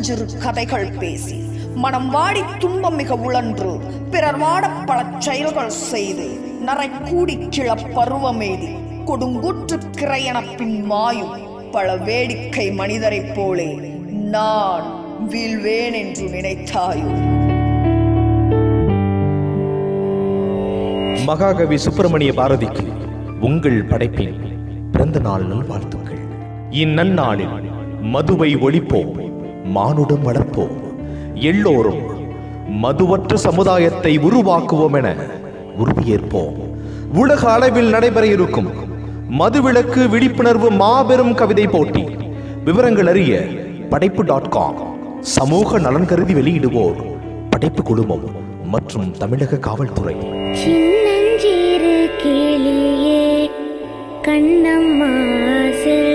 சின்னஞ்சிறு கதைகள் பேசி மனம் வாடி துன்பம் மிக உழன்று பிறர் வாட பல செயல்கள் செய்து நரை கூடி கிள பருவமேதி கொடுங்குற்று கிரையன பின் மாயும் பல வேடிக்கை மனிதரைப் போலே நான் வீழ்வேன் என்று நினைத்தாயோ மகாகவி சுப்பிரமணிய பாரதிக்கு உங்கள் படைப்பின் பிறந்த நாள் நல்வாழ்த்துக்கள் இந்நன்னாளில் மதுவை ஒழிப்போம் மானுடம் வளர்ப்போம் எல்லோரும் மதுவற்ற சமுதாயத்தை உருவாக்குவோம் என உறுதியேற்போம் உலக அளவில் நடைபெற இருக்கும் மதுவிலக்கு விழிப்புணர்வு மாபெரும் கவிதை போட்டி விவரங்கள் அறிய படைப்பு டாட் காம் சமூக நலன் கருதி வெளியிடுவோர் படைப்பு குழுமம் மற்றும் தமிழக காவல்துறை சின்னஞ்சிறு கிளியே கண்ணம்மா செல்